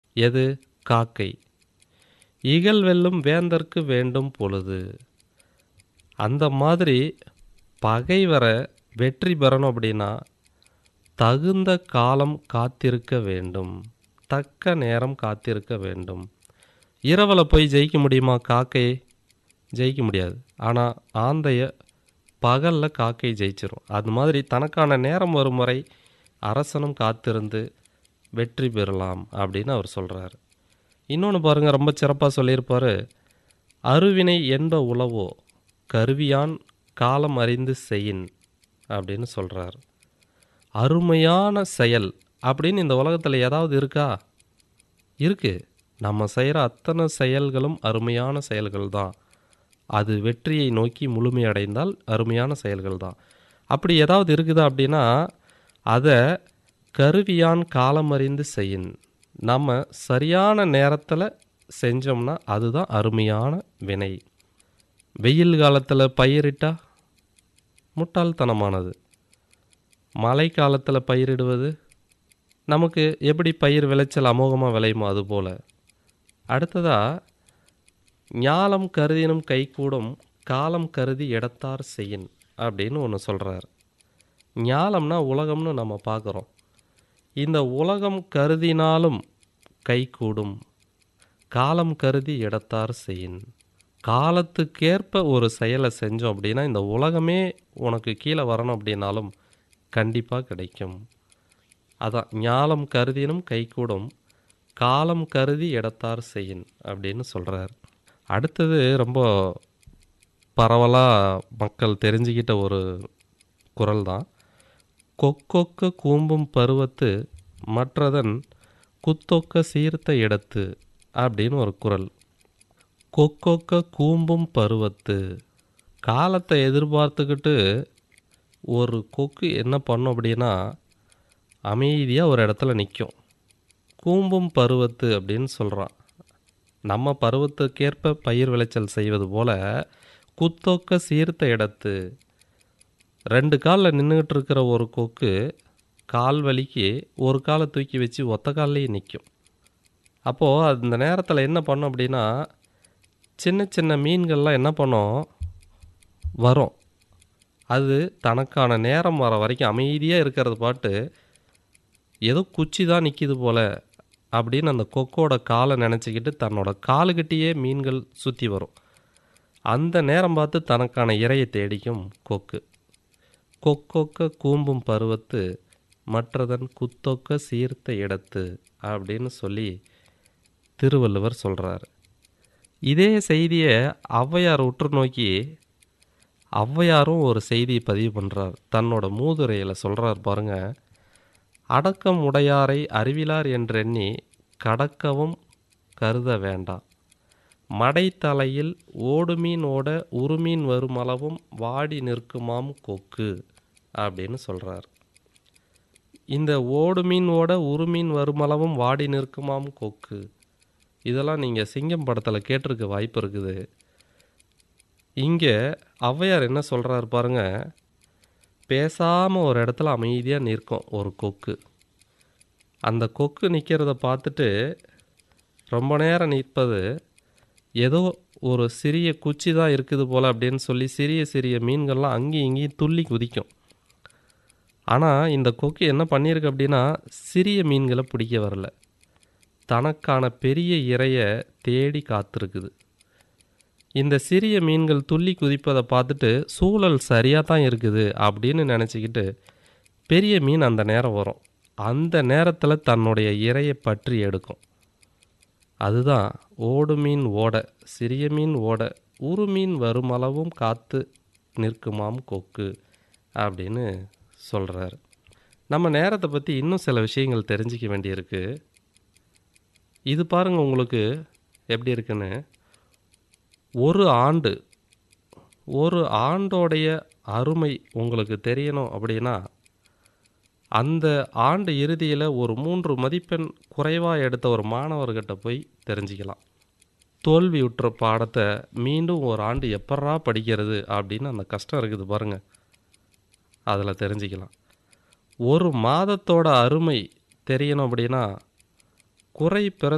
எது காக்கை இகல் வெல்லும் வேந்தர்க்கு வேண்டும் பொழுது அந்த மாதிரி பகைவரை வெற்றி பெறணும் அப்படின்னா தகுந்த காலம் காத்திருக்க வேண்டும் தக்க நேரம் காத்திருக்க வேண்டும் இரவில் போய் ஜெயிக்க முடியுமா காக்கை ஜெயிக்க முடியாது ஆனால் ஆந்தைய பகலில் காக்கை ஜெயிச்சிரும் அது மாதிரி தனக்கான நேரம் வரும் வரை அரசனும் காத்திருந்து வெற்றி பெறலாம் அப்படின்னு அவர் சொல்கிறார் இன்னொன்று பாருங்கள் ரொம்ப சிறப்பாக சொல்லியிருப்பார் அருவினை என்ப உளவோ கருவியான் காலம் அறிந்து செயின் அப்படின்னு சொல்கிறார் அருமையான செயல் அப்படின்னு இந்த உலகத்தில் ஏதாவது இருக்கா இருக்குது நம்ம செய்கிற அத்தனை செயல்களும் அருமையான செயல்கள் தான் அது வெற்றியை நோக்கி முழுமையடைந்தால் அருமையான செயல்கள் தான் அப்படி ஏதாவது இருக்குதா அப்படின்னா அதை கருவியான் காலமறிந்து செய்யின் நம்ம சரியான நேரத்தில் செஞ்சோம்னா அதுதான் அருமையான வினை வெயில் காலத்தில் பயிரிட்டா முட்டாள்தனமானது மழை காலத்தில் பயிரிடுவது நமக்கு எப்படி பயிர் விளைச்சல் அமோகமாக விளையுமோ அதுபோல் அடுத்ததாக ஞாலம் கருதினும் கைகூடும் காலம் கருதி இடத்தார் செய்யின் அப்படின்னு ஒன்று சொல்கிறார் ஞாலம்னா உலகம்னு நம்ம பார்க்குறோம் இந்த உலகம் கருதினாலும் கைகூடும் காலம் கருதி இடத்தார் செய்யின் காலத்துக்கேற்ப ஒரு செயலை செஞ்சோம் அப்படின்னா இந்த உலகமே உனக்கு கீழே வரணும் அப்படின்னாலும் கண்டிப்பாக கிடைக்கும் அதான் ஞாலம் கருதினும் கைகூடும் காலம் கருதி இடத்தார் செய்யின் அப்படின்னு சொல்கிறார் அடுத்தது ரொம்ப பரவலாக மக்கள் தெரிஞ்சுக்கிட்ட ஒரு குரல் தான் கொக்கொக்க கூம்பும் பருவத்து மற்றதன் குத்தொக்க சீர்த்த இடத்து அப்படின்னு ஒரு குரல் கொக்கொக்க கூம்பும் பருவத்து காலத்தை எதிர்பார்த்துக்கிட்டு ஒரு கொக்கு என்ன பண்ணும் அப்படின்னா அமைதியாக ஒரு இடத்துல நிற்கும் கூம்பும் பருவத்து அப்படின்னு சொல்கிறான் நம்ம பருவத்துக்கேற்ப பயிர் விளைச்சல் செய்வது போல் குத்தொக்க சீர்த்த இடத்து ரெண்டு காலில் நின்றுக்கிட்டு இருக்கிற ஒரு கொக்கு கால் வலிக்கு ஒரு காலை தூக்கி வச்சு ஒத்த கால்லையே நிற்கும் அப்போது அந்த நேரத்தில் என்ன பண்ணும் அப்படின்னா சின்ன சின்ன மீன்கள்லாம் என்ன பண்ணும் வரும் அது தனக்கான நேரம் வர வரைக்கும் அமைதியாக இருக்கிறது பாட்டு ஏதோ குச்சி தான் நிற்கிது போல் அப்படின்னு அந்த கொக்கோட காலை நினச்சிக்கிட்டு தன்னோட காலுக்கிட்டேயே மீன்கள் சுற்றி வரும் அந்த நேரம் பார்த்து தனக்கான இரையை தேடிக்கும் கொக்கு கொக்கொக்க கூம்பும் பருவத்து மற்றதன் குத்தொக்க சீர்த்த இடத்து அப்படின்னு சொல்லி திருவள்ளுவர் சொல்கிறார் இதே செய்தியை ஔவையார் உற்று நோக்கி ஔவையாரும் ஒரு செய்தியை பதிவு பண்ணுறார் தன்னோட மூதுரையில் சொல்கிறார் பாருங்க அடக்கம் உடையாரை அறிவிலார் என்றெண்ணி கடக்கவும் கருத வேண்டாம் மடைத்தலையில் ஓடுமீன் ஓட உருமீன் வருமளவும் வாடி நிற்குமாம் கொக்கு அப்படின்னு சொல்கிறார் இந்த ஓடுமீன் ஓட உருமீன் வருமளவும் வாடி நிற்குமாம் கொக்கு இதெல்லாம் நீங்கள் சிங்கம் படத்தில் கேட்டிருக்க வாய்ப்பு இருக்குது இங்கே ஔவையார் என்ன சொல்கிறாரு பாருங்க பேசாமல் ஒரு இடத்துல அமைதியாக நிற்கும் ஒரு கொக்கு அந்த கொக்கு நிற்கிறத பார்த்துட்டு ரொம்ப நேரம் நிற்பது ஏதோ ஒரு சிறிய குச்சி தான் இருக்குது போல் அப்படின்னு சொல்லி சிறிய சிறிய மீன்கள்லாம் அங்கேயும் இங்கேயும் துள்ளி குதிக்கும் ஆனால் இந்த கொக்கு என்ன பண்ணியிருக்கு அப்படின்னா சிறிய மீன்களை பிடிக்க வரல தனக்கான பெரிய இரையை தேடி காத்திருக்குது இந்த சிறிய மீன்கள் துள்ளி குதிப்பதை பார்த்துட்டு சூழல் சரியாக தான் இருக்குது அப்படின்னு நினச்சிக்கிட்டு பெரிய மீன் அந்த நேரம் வரும் அந்த நேரத்தில் தன்னுடைய இரையை பற்றி எடுக்கும் அதுதான் ஓடு மீன் ஓட சிறிய மீன் ஓட உரு மீன் வருமளவும் காத்து நிற்குமாம் கொக்கு அப்படின்னு சொல்கிறார் நம்ம நேரத்தை பற்றி இன்னும் சில விஷயங்கள் தெரிஞ்சிக்க வேண்டியிருக்கு இது பாருங்கள் உங்களுக்கு எப்படி இருக்குன்னு ஒரு ஆண்டு ஒரு ஆண்டோடைய அருமை உங்களுக்கு தெரியணும் அப்படின்னா அந்த ஆண்டு இறுதியில் ஒரு மூன்று மதிப்பெண் குறைவாக எடுத்த ஒரு மாணவர்கிட்ட போய் தெரிஞ்சுக்கலாம் தோல்வி உற்ற பாடத்தை மீண்டும் ஒரு ஆண்டு எப்பட்றா படிக்கிறது அப்படின்னு அந்த கஷ்டம் இருக்குது பாருங்கள் அதில் தெரிஞ்சுக்கலாம் ஒரு மாதத்தோட அருமை தெரியணும் அப்படின்னா குறை பிற